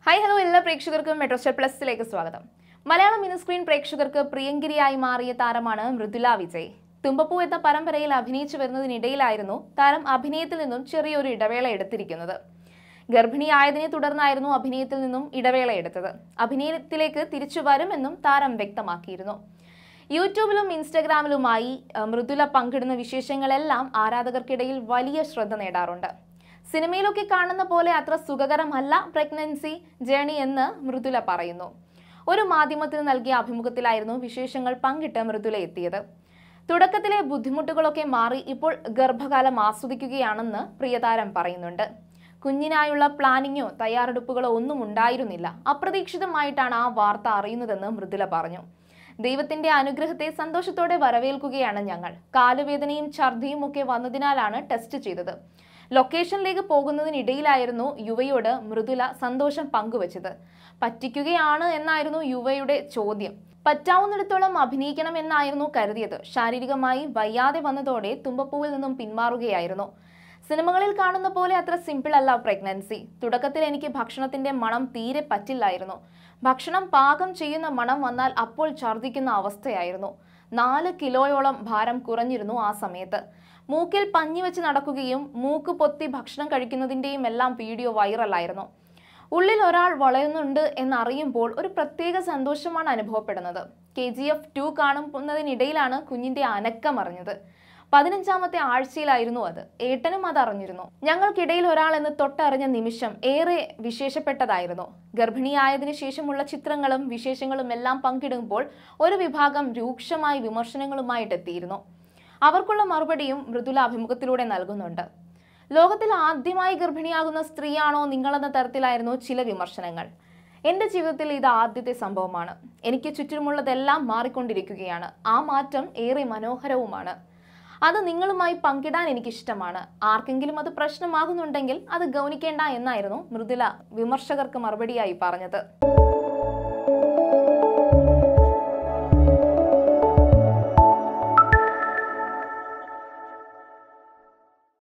hi hello എല്ലാ പ്രേക്ഷകർക്കും മെട്രോസ്റ്റർ പ്ലസിലേക്ക് സ്വാഗതം മലയാളം മിനിസ്ക്രീൻ പ്രേക്ഷകർക്ക് പ്രിയങ്കരിയായി മാറിയ താരമാണ് മൃദുല വിജയ് തുമ്പപ്പൂ എന്ന പരമ്പരയിൽ അഭിനയിച്ചു വരുന്നതിനിടയിലായിരുന്നു താരം അഭിനയത്തിൽ നിന്നും ചെറിയൊരു ഇടവേള എടുത്തിരിക്കുന്നത് ഗർഭിണിയായതിനെ തുടർന്നായിരുന്നു അഭിനയത്തിൽ നിന്നും ഇടവേള എടുത്തത് അഭിനയത്തിലേക്ക് തിരിച്ചു വരുമെന്നും താരം വ്യക്തമാക്കിയിരുന്നു യൂട്യൂബിലും ഇൻസ്റ്റഗ്രാമിലുമായി അഹ്, മൃദുല പങ്കിടുന്ന വിശേഷങ്ങളെല്ലാം ആരാധകർക്കിടയിൽ വലിയ ശ്രദ്ധ നേടാറുണ്ട് സിനിമയിലൊക്കെ കാണുന്ന പോലെ അത്ര സുഖകരമല്ല പ്രഗ്നൻസി ജേണി എന്ന് മൃദുല പറയുന്നു ഒരു മാധ്യമത്തിന് നൽകിയ അഭിമുഖത്തിലായിരുന്നു വിശേഷങ്ങൾ പങ്കിട്ട് മൃദുല എത്തിയത് തുടക്കത്തിലെ ബുദ്ധിമുട്ടുകളൊക്കെ മാറി ഇപ്പോൾ ഗർഭകാലം ആസ്വദിക്കുകയാണെന്ന് പ്രിയതാരം പറയുന്നുണ്ട് കുഞ്ഞിനായുള്ള പ്ലാനിങ്ങോ തയ്യാറെടുപ്പുകളോ ഒന്നും ഉണ്ടായിരുന്നില്ല അപ്രതീക്ഷിതമായിട്ടാണ് ആ വാർത്ത അറിയുന്നതെന്ന് മൃദുല പറഞ്ഞു ദൈവത്തിന്റെ അനുഗ്രഹത്തെ സന്തോഷത്തോടെ വരവേൽക്കുകയാണ് ഞങ്ങൾ കാലുവേദനയും ഛർദിയും ഒക്കെ വന്നതിനാലാണ് ടെസ്റ്റ് ചെയ്തത് ലൊക്കേഷനിലേക്ക് പോകുന്നതിനിടയിലായിരുന്നു യുവയോട് മൃദുല സന്തോഷം പങ്കുവച്ചത് പറ്റിക്കുകയാണ് എന്നായിരുന്നു യുവയുടെ ചോദ്യം പറ്റാവുന്നിടത്തോളം അഭിനയിക്കണം എന്നായിരുന്നു കരുതിയത് ശാരീരികമായി വയ്യാതെ വന്നതോടെ തുമ്പപ്പൂവിൽ നിന്നും പിന്മാറുകയായിരുന്നു സിനിമകളിൽ കാണുന്ന പോലെ അത്ര സിമ്പിൾ അല്ല പ്രഗ്നൻസി തുടക്കത്തിൽ എനിക്ക് ഭക്ഷണത്തിന്റെ മണം തീരെ പറ്റില്ലായിരുന്നു ഭക്ഷണം പാകം ചെയ്യുന്ന മണം വന്നാൽ അപ്പോൾ ഛർദ്ദിക്കുന്ന അവസ്ഥയായിരുന്നു നാല് കിലോയോളം ഭാരം കുറഞ്ഞിരുന്നു ആ സമയത്ത് മൂക്കിൽ പഞ്ഞി വെച്ച് നടക്കുകയും മൂക്ക് പൊത്തി ഭക്ഷണം കഴിക്കുന്നതിൻ്റെയും എല്ലാം വീഡിയോ വൈറലായിരുന്നു ഉള്ളിൽ ഒരാൾ വളയുന്നുണ്ട് എന്നറിയുമ്പോൾ ഒരു പ്രത്യേക സന്തോഷമാണ് അനുഭവപ്പെടുന്നത് കെ ജി എഫ് ടു കാണുന്നതിനിടയിലാണ് കുഞ്ഞിന്റെ അനക്കം അറിഞ്ഞത് പതിനഞ്ചാമത്തെ ആഴ്ചയിലായിരുന്നു അത് ഏട്ടനും അത് അറിഞ്ഞിരുന്നു ഞങ്ങൾക്കിടയിൽ ഒരാൾ എന്ന് തൊട്ടറിഞ്ഞ നിമിഷം ഏറെ വിശേഷപ്പെട്ടതായിരുന്നു ഗർഭിണിയായതിനു ശേഷമുള്ള ചിത്രങ്ങളും വിശേഷങ്ങളും എല്ലാം പങ്കിടുമ്പോൾ ഒരു വിഭാഗം രൂക്ഷമായ വിമർശനങ്ങളുമായിട്ട് എത്തിയിരുന്നു അവർക്കുള്ള മറുപടിയും മൃദുല അഭിമുഖത്തിലൂടെ നൽകുന്നുണ്ട് ലോകത്തിൽ ആദ്യമായി ഗർഭിണിയാകുന്ന സ്ത്രീയാണോ നിങ്ങളെന്ന തരത്തിലായിരുന്നു ചില വിമർശനങ്ങൾ എൻ്റെ ജീവിതത്തിൽ ഇത് ആദ്യത്തെ സംഭവമാണ് എനിക്ക് ചുറ്റുമുള്ളതെല്ലാം മാറിക്കൊണ്ടിരിക്കുകയാണ് ആ മാറ്റം ഏറെ മനോഹരവുമാണ് അത് നിങ്ങളുമായി പങ്കിടാൻ എനിക്കിഷ്ടമാണ് ആർക്കെങ്കിലും അത് പ്രശ്നമാകുന്നുണ്ടെങ്കിൽ അത് ഗൗനിക്കേണ്ട എന്നായിരുന്നു മൃദുല വിമർശകർക്ക് മറുപടിയായി പറഞ്ഞത്